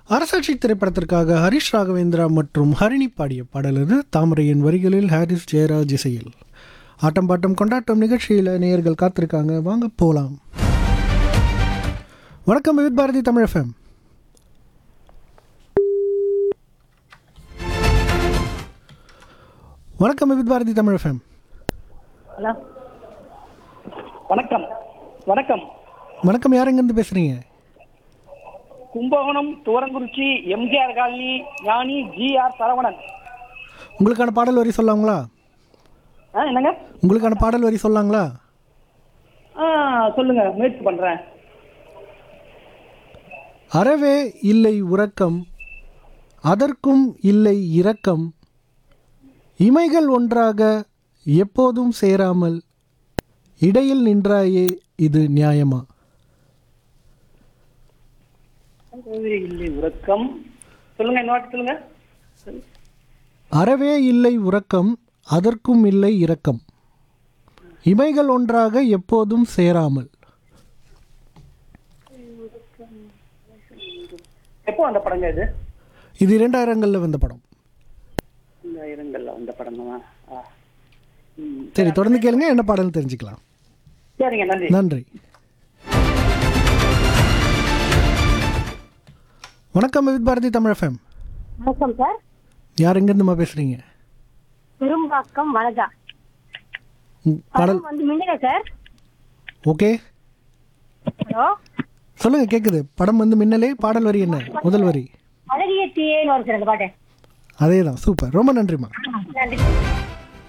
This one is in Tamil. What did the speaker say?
அரசாட்சி திரைப்படத்திற்காக ஹரிஷ் ராகவேந்திரா மற்றும் ஹரிணி பாடிய பாடல் இது தாமரையின் வரிகளில் ஹாரிஸ் ஜெயராஜ் இசையில் ஆட்டம் பாட்டம் கொண்டாட்டம் நிகழ்ச்சியில் நேயர்கள் காத்திருக்காங்க வாங்க போகலாம் வணக்கம் விவித் பாரதி தமிழ் எஃப்எம் வணக்கம் விவித் பாரதி தமிழ் எஃப்எம் ஹலோ வணக்கம் வணக்கம் வணக்கம் யார் எங்கேருந்து பேசுகிறீங்க Kumbakonam Thuvarankurichi MGR colony Gnani GR Saravanan உங்களுக்கான பாடல் வரி சொல்லாங்களா ஆ என்னங்க உங்களுக்கான பாடல் வரி சொல்லாங்களா ஆ சொல்லுங்க முயற்சி பண்றேன் அறவே இல்லை உறக்கம் அதற்கும் இல்லை இரக்கம் இமைகள் ஒன்றாக எப்போதும் சேராமல் இடையில் நின்றாயே இது நியாயமா இல்லை உறக்கம் சொல்லுங்க என்ன வாட்டி சொல்லுங்க அறவே இல்லை உறக்கம் அதற்கும் இல்லை இரக்கம் இமைகள் ஒன்றாக எப்போதும் சேராமல் எப்போ அந்த படங்க இது இது இரண்டாயிரங்களில் வந்த படம் இந்த இரங்கல்ல வந்த படமா ஆ ம். சரி தொடர்ந்து கேளுங்க என்ன பாடல்னு தெரிஞ்சுக்கலாம் சரிங்க நன்றி நன்றி வணக்கம் வித் பாரதி தமிழ் எஃப்எம் வணக்கம் சார் யார் எங்கேருந்துமா பேசுகிறீங்க பெரும்பாக்கம் வனஜா பாடல் படம் வந்து மின்னல சார் ஓகே ஹலோ சொல்லுங்க கேக்குது படம் வந்து மின்னலே பாடல் வரி என்ன முதல் வரி அழகிய தீயேன்னு வரும் சார் அந்த பாட்டு அதே தான் சூப்பர் ரொம்ப நன்றிம்மா நன்றி